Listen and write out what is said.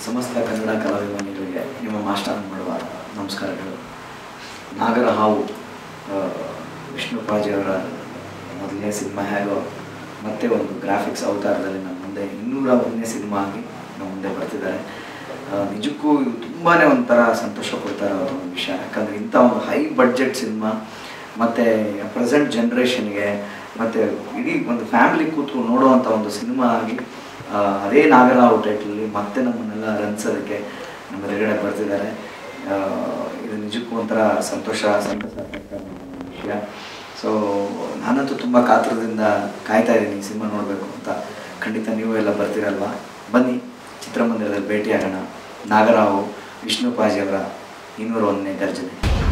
ಸಮಸ್ತ ಕನ್ನಡ ಕಲಾಭಿಮಾನಿಗಳಿಗೆ ನಿಮ್ಮ ಮಾಸ್ಟರ್ ಮಾಡುವ ನಮಸ್ಕಾರಗಳು ನಾಗರ ಹಾವು ಆ, ವಿಷ್ಣು ಪಾಜಿಯವರ ಮೊದಲನೇ ಸಿನಿಮಾ ಹೇಗೋ ಮತ್ತೆ ಒಂದು ಗ್ರಾಫಿಕ್ಸ್ ಅವತಾರದಲ್ಲಿ ನಮ್ಮ ಮುಂದೆ ಇನ್ನೂರ ಒಂದನೇ ಸಿನಿಮಾ ಆಗಿ ನಮ್ಮ ಮುಂದೆ ಬರ್ತಿದ್ದಾರೆ ಆ, ನಿಜಕ್ಕೂ ಇದು ತುಂಬಾ ಒಂಥರ ಸಂತೋಷ ಕೊಡ್ತಾ ಇರೋ ಒಂದು ವಿಷಯ ಯಾಕಂದರೆ ಇಂಥ ಒಂದು ಹೈ ಬಡ್ಜೆಟ್ ಸಿನಿಮಾ ಮತ್ತು ಪ್ರೆಸೆಂಟ್ ಜನ್ರೇಷನ್ಗೆ ಮತ್ತು ಇಡೀ ಒಂದು ಫ್ಯಾಮಿಲಿ ಕೂತ್ಕೊಂಡು ನೋಡುವಂಥ ಒಂದು ಸಿನಿಮಾ ಆಗಿ ಆ, ಅದೇ ನಾಗರಾವ್ ಟೈಟ್ಲಲ್ಲಿ ಮತ್ತೆ ನಮ್ಮನ್ನೆಲ್ಲ ರಂಜಿಸೋದಕ್ಕೆ ನಮ್ಮ ಎದುರುಗಡೆ ಬರ್ತಿದ್ದಾರೆ ಆ, ಇದು ನಿಜಕ್ಕೂ ಒಂಥರ ಸಂತೋಷ ಸಂತಸ ಆಗ್ತಕ್ಕಂಥ ಒಂದು ವಿಷಯ ಸೊ ನಾನಂತೂ ತುಂಬ ಕಾತುರದಿಂದ ಕಾಯ್ತಾ ಇದ್ದೀನಿ ಈ ಸಿನಿಮಾ ನೋಡಬೇಕು ಅಂತ ಖಂಡಿತ ನೀವು ಎಲ್ಲ ಬರ್ತೀರಲ್ವಾ ಬನ್ನಿ ಚಿತ್ರಮಂದಿರದಲ್ಲಿ ಭೇಟಿಯಾಗೋಣ ನಾಗರಾವು ವಿಷ್ಣು ಪಾಜಿಯವರ ಇನ್ನೂರ ಒಂದನೇ ಗರ್ಜನೆ